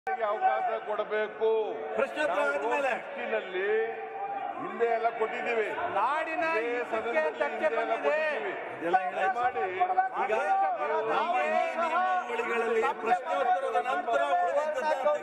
ಅವಕಾಶ ಕೊಡಬೇಕು ಪ್ರಶ್ನೋತ್ತರ ಆದ್ಮೇಲೆ. ನಲ್ಲಿ ಹಿಂದೆ ಎಲ್ಲ ಕೊಟ್ಟಿದ್ದೀವಿ ನಾಡಿನ ಇದೇ ಹಿತಕ್ಕೆ ಸದನದಲ್ಲಿ ಧಕ್ಕೆ ಹಿಂದೆ ಎಲ್ಲ ಬಂದಿದೆ ಕೊಟ್ಟಿದ್ದೀವಿ. ಇದೆಲ್ಲ ಹೇಳಾಯ್ತು. ಮಾಡಿ ಈಗ ನಮ್ಮ ಈ ನಿಯಮಾವಳಿಗಳಲ್ಲಿ ಪ್ರಶ್ನೋತ್ತರದ ನಂತರ ಉಳಿದದ್ದನ್ನ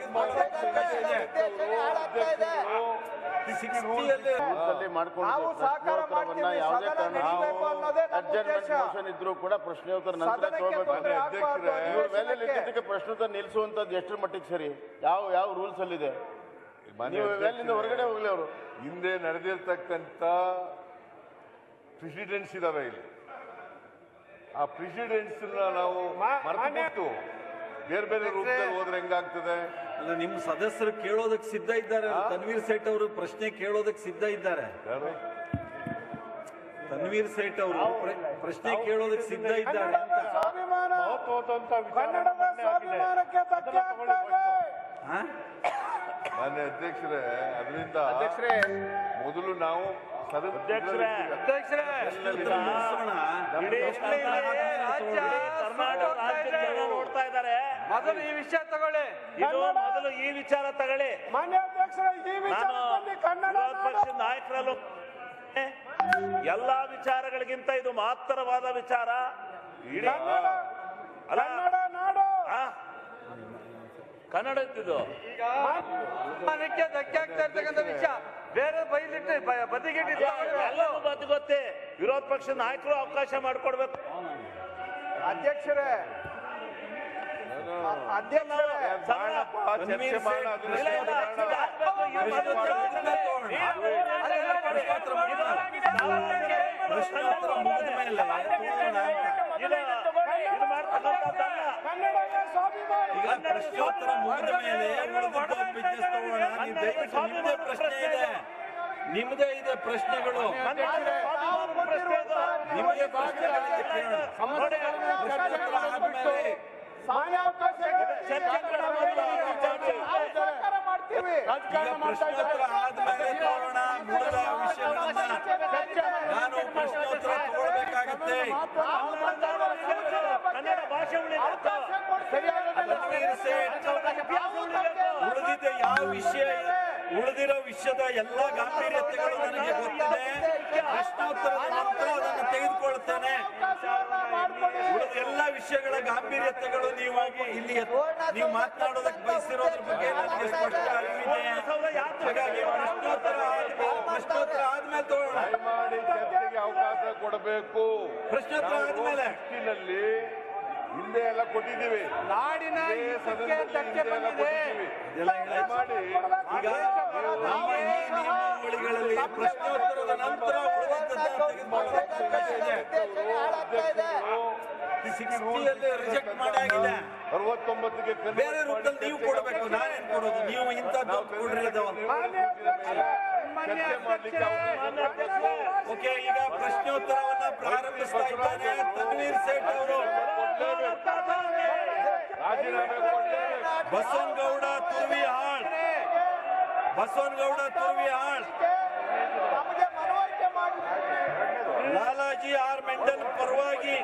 ತೆಗೆದುಕೊಳ್ಳುವ ಸಿಕ್ಸ್ಟಿಯಲ್ಲಿ ರೂಲ್ಸಲ್ಲಿ ಮಾಡ್ಕೊಂಡು ನಾವು ಸಹಕಾರ ಮಾಡ್ತೀವಿ, ಯಾವುದೇ ಸದನ ನಡೀಬೇಕು ಅನ್ನೋದೇ ನಮ್ಮ ಅಡ್ಜರ್ಮೆಂಟ್ ಉದ್ದೇಶ. ಮೋಷನ್ ಇದ್ರೂ ಕೂಡ ಪ್ರಶ್ನೋತ್ತರ ನಂತರ ಸದನಕ್ಕೆ ತಗೋಬೇಕು ತೊಂದ್ರೆ ಅಧ್ಯಕ್ಷರೇ, ಆಗ್ಬಾರ್ದು ಇವ್ರ ಮೇಲೆ ಅಧಿವೇಶನಕ್ಕೆ. ಇದ್ದಿದ್ದಕ್ಕೆ ಪ್ರಶ್ನೋತ್ತರ ನಿಲ್ಲಿಸುವಂತದ್ದು ಎಷ್ಟರ ಮಟ್ಟಿಗೆ ಸರಿ ಯಾವ ಯಾವ ರೂಲ್ಸ್ ಅಲ್ಲಿದೆ ಮಾನ್ಯ ನೀವು ಅಧ್ಯಕ್ಷರೇ, ಎಲ್ಲಿಂದ ಹೊರಗಡೆ ಹೋಗ್ಲಿ ಅವರು ಹಿಂದೆ ನಡೆದಿರ್ತಕ್ಕಂಥ ಪ್ರೆಸಿಡೆಂಟ್ಸ್ ಇದಾವೆ ಇಲ್ಲಿ ಆ ಪ್ರೆಸಿಡೆಂಟ್ಸ್ ನಾವು ಮರೆತು ಬೇರೆ ಬೇರೆ ರೂಪದಲ್ಲಿ ಹೋದ್ರೆ ಹೆಂಗಾಗ್ತದೆ ಅಲ್ಲ ನಿಮ್ಮ ಸದಸ್ಯರು ಕೇಳೋದಕ್ಕೆ ಸಿದ್ಧ ಇದ್ದಾರೆ ತನ್ವೀರ್ ಸೇಠ್ ಅವರು ಪ್ರಶ್ನೆ ಕೇಳೋದಕ್ಕೆ ಸಿದ್ಧ ಇದ್ದಾರೆ ಯಾರು? ತನ್ವೀರ್ ಸೇಠ್ ಅವರು ಪ್ರ- ಪ್ರಶ್ನೆ ಕೇಳೋದಕ್ಕೆ ಸಿದ್ಧ ಇದ್ದಾರೆ ಅಂತ ಸ್ವಾಭಿಮಾನ ಕನ್ನಡದ ಸ್ವಾಭಿಮಾನಕ್ಕೆ ಧಕ್ಕೆ ಆಗ್ತಾ ಇದೆ ಹಾ? ಮಾನ್ಯ ಅಧ್ಯಕ್ಷರೇ ಅದರಿಂದ ಅಧ್ಯಕ್ಷರೇ ಮೊದಲು ನಾವು ಸದನ ಅಧ್ಯಕ್ಷರೇ ಪ್ರಶ್ನೋತ್ತರ ಮುಗಿಸೋಣ. ಇಡೀ ಪ್ರಶ್ನೋತ್ತರ ಆದ್ಮೇಲೆ ರಾಜ್ಯ ತಗೊಳ್ಳಿ. ಕರ್ನಾಟಕ ರಾಜ್ಯದ ಜನ ನೋಡ್ತಾ ಇದ್ದಾರೆ ಮೊದಲು ಈ ವಿಷಯ ತಗೊಳ್ಳಿ ಇದು ಮೊದಲು ಈ ವಿಚಾರ ತಗೊಳ್ಳಿ ಮಾನ್ಯ ಅಧ್ಯಕ್ಷರ ಈ ನಾನು ವಿಚಾರದಲ್ಲಿ ಕನ್ನಡ ವಿರೋಧ ಪಕ್ಷದ ನಾಯಕರಲ್ಲೂ ಎಲ್ಲಾ ವಿಚಾರಗಳಿಗಿಂತ ಇದು ಮಹತ್ತರವಾದ ವಿಚಾರ ಇಡೀ ಅಲ್ಲ ಕನ್ನಡ ನಾಡು ಆ? ಕನ್ನಡ ಇದ್ದಿದ್ದು ಮಾನಕ್ಕೆ ಧಕ್ಕೆ ಆಗ್ತಾ ಇರ್ತಕ್ಕಂಥ ವಿಷಯ ಬೇರೆ ಬೈಲಿಟ್ಟು ಬ- ಬದಿಗಿಟ್ಟು ಎಲ್ಲರೂ ಬದ್ದು ಗೊತ್ತೇ ವಿರೋಧ ಪಕ್ಷದ ನಾಯಕರು ಅವಕಾಶ ಮಾಡಿಕೊಡ್ಬೇಕು ಅಧ್ಯಕ್ಷರೇ ಅಧ್ಯಕ್ಷರೇ ಮಾಡಪ್ಪ, ಚರ್ಚೆ ಮಾಡ ಅದನ್ನ ಇಲ್ಲ, ಇಲ್ಲ, ಮಾಡೋಣ. ಆಗ್ಬೇಕು, ಈ ಪ್ರಶ್ನೋತ್ತರ ಮೊದಲು ಮುಗಿದ ಮೇಲೆ ತಗೊಳ್ಳೋಣ. ನೀವು ಪ್ರಶ್ನೋತ್ತರ ಮುಗಿದ ಮೇಲೆ. ಪ್ರಶ್ನೋತ್ತರ ಮುಗಿದ ಮೇಲೆ ತಗೊಳ್ಳೋಣ ಅಂತ. ಇದು ಇದು ಮಾಡ್ತಕ್ಕಂಥದ್ದಲ್ಲ ಕನ್ನಡದ ಸ್ವಾಭಿಮಾನ ಈಗ ಪ್ರಶ್ನೋತ್ತರ ಮುಗಿದ ಮೇಲೆ ಉಳಿದದ್ದು ಬಿಸ್ನೆಸ್ ತಗೊಳ್ಳೋಣ ನೀವು ದಯವಿಟ್ಟು ನಿಮ್ದೇ ಪ್ರಶ್ನೆ ಇದೆ ನಿಮ್ದೇ ಇದೆ ಪ್ರಶ್ನೆಗಳು ಕನ್ನಡದ ಸ್ವಾಭಿಮಾನದ ಪ್ರಶ್ನೆ ಇದು. ನಿಮ್ದೇ ಪ್ರಶ್ನೆಗಳಿದೆ ಕೇಳೋಣ. ನೋಡಿ, ಪ್ರಶ್ನೋತ್ತರ ಆದ್ಮೇಲೆ ಮಾನ್ಯ ಅವಕಾಶ ಚರ್ಚೆಗಳ ಮೊದಲು ನಾವು ಸಹಕಾರ ಮಾಡ್ತೀವಿ ಈಗ ಪ್ರಶ್ನೋತ್ತರ ಆದ್ಮೇಲೆ ತಗೊಳ್ಳೋಣ ಉಳಿದ ವಿಷಯಗಳನ್ನ ನಾನು ಪ್ರಶ್ನೋತ್ತರ ತಗೊಳ್ಬೇಕಾಗತ್ತೆ ಕನ್ನಡ ಭಾಷೆ ಉಳಿಬೇಕು ತನ್ವೀರ್ ಸೇಠ್ ಉಳಿದಿದ್ದ ಯಾವ ವಿಷಯ ಉಳಿದಿರೋ ವಿಷಯದ ಎಲ್ಲಾ ಗಾಂಭೀರ್ಯತೆಗಳು ನನಗೆ ಗೊತ್ತಿದೆ ಪ್ರಶ್ನೋತ್ತರದ ನಂತರ ಅದನ್ನು ತೆಗೆದುಕೊಳ್ತೇನೆ ಉಳಿದ ಎಲ್ಲ ವಿಷಯಗಳ ಗಾಂಭೀರ್ಯತೆಗಳು ನೀವು ಇಲ್ಲಿ ಎತ್- ನೀವು ಮಾತನಾಡೋದಕ್ಕೆ ಬಯಸಿರೋದ್ರ ಬಗ್ಗೆ ನನಗೆ ಸ್ಪಷ್ಟ ಅರಿವಿದೆ ಹಾಗಾಗಿ ಪ್ರಶ್ನೋತ್ತರ ಆದ್ಮೇಲೆ ಪ್ರಶ್ನೋತ್ತರ ಆದ್ಮೇಲೆ ತಗೊಳ್ಳೋಣ ದಯಮಾಡಿ ಚರ್ಚೆಗೆ ಅವಕಾಶ ಕೊಡಬೇಕು ಪ್ರಶ್ನೋತ್ತರ ಆದ್ಮೇಲೆ. ನಲ್ಲಿ ಹಿಂದೆ ಎಲ್ಲ ಕೊಟ್ಟಿದ್ದೀವಿ ನಾಡಿನ ಇದೇ ಹಿತಕ್ಕೆ ಸದನದಲ್ಲಿ ಧಕ್ಕೆ ಹಿಂದೆ ಎಲ್ಲ ಬಂದಿದೆ ಕೊಟ್ಟಿದ್ದೀವಿ. ಇದೆಲ್ಲ ಹೇಳಾಯ್ತು. ಮಾಡಿ ಈಗ ನಮ್ಮ ಈ ನಿಯಮಾವಳಿಗಳಲ್ಲಿ ಪ್ರಶ್ನೋತ್ತರದ ನಂತರ ಉಳಿದದ್ದನ್ನ ತೆಗೆದುಕೊಳ್ಳುವ ಸಿಕ್ಸ್ಟಿಯಲ್ಲಿ ರಿಜೆಕ್ಟ್ ಮಾಡಾಗಿದೆ ಅರವತ್ತೊಂಬತ್ತಿಗೆ convert ಬೇರೆ ರೂಪದಲ್ಲಿ ನೀವು ಕೊಡಬೇಕು ನಾನೇನ್ ಕೊಡೋದು ನೀವು ಇಂಥದ್ದು ಕೊಡ್ರಿ ಅದು ಚರ್ಚೆ ಮಾಡ್ಲಿಕ್ಕೆ ಅವಕಾಶ ಓಕೆ ಈಗ ಪ್ರಶ್ನೋತ್ತರವನ್ನ ಪ್ರಾರಂಭಿಸ್ತಾ ಇದ್ದಾನೆ ತನ್ವೀರ್ ಸೇಠ್ ಅವರು ರಾಜೀನಾಮೆ ಕೊಡಲೇಬೇಕು ಬಸವನಗೌಡ ತುರ್ವಿಹಾಳ್ ಬಸವನಗೌಡ ತುರ್ವಿಹಾಳ್ ನಮಗೆ ಮನವರಿಕೆ ಮಾಡಿ ಲಾಲಾಜಿ ಆರ್ ಮೆಂಡಲ್ ಪರವಾಗಿ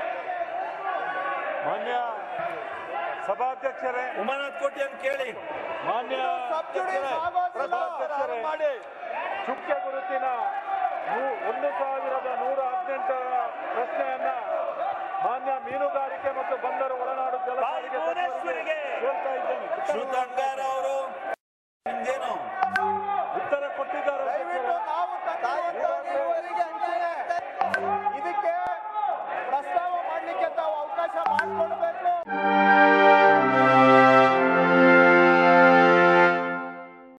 ಮಾನ್ಯ ಸಭಾಧ್ಯಕ್ಷರೇ ಉಮಾನಾಥ್ ಕೋಟೆಯನ್ನು ಕೇಳಿ ಮಾನ್ಯ ಸಬ್ಸಿಡಿ ಸಭಾಧ್ಯಕ್ಷರೇ ಮಾಡಿ ಚುಕ್ಕೆ ಗುರುತಿನ ನೂ- ಒಂದು ಸಾವಿರದ ನೂರ ಹದಿನೆಂಟರ ಪ್ರಶ್ನೆಯನ್ನ ಮಾನ್ಯ ಮೀನುಗಾರಿಕೆ ಮತ್ತು ಬಂದರು ಒಳನಾಡು ಜಲ ಸಾರಿಗೆ ಸಚಿವರಿಗೆ ಭುವನೇಶ್ವರಿಗೆ. ಕೇಳ್ತಾ ಇದ್ದೇನೆ ಶ್ರುತಂಗಾರ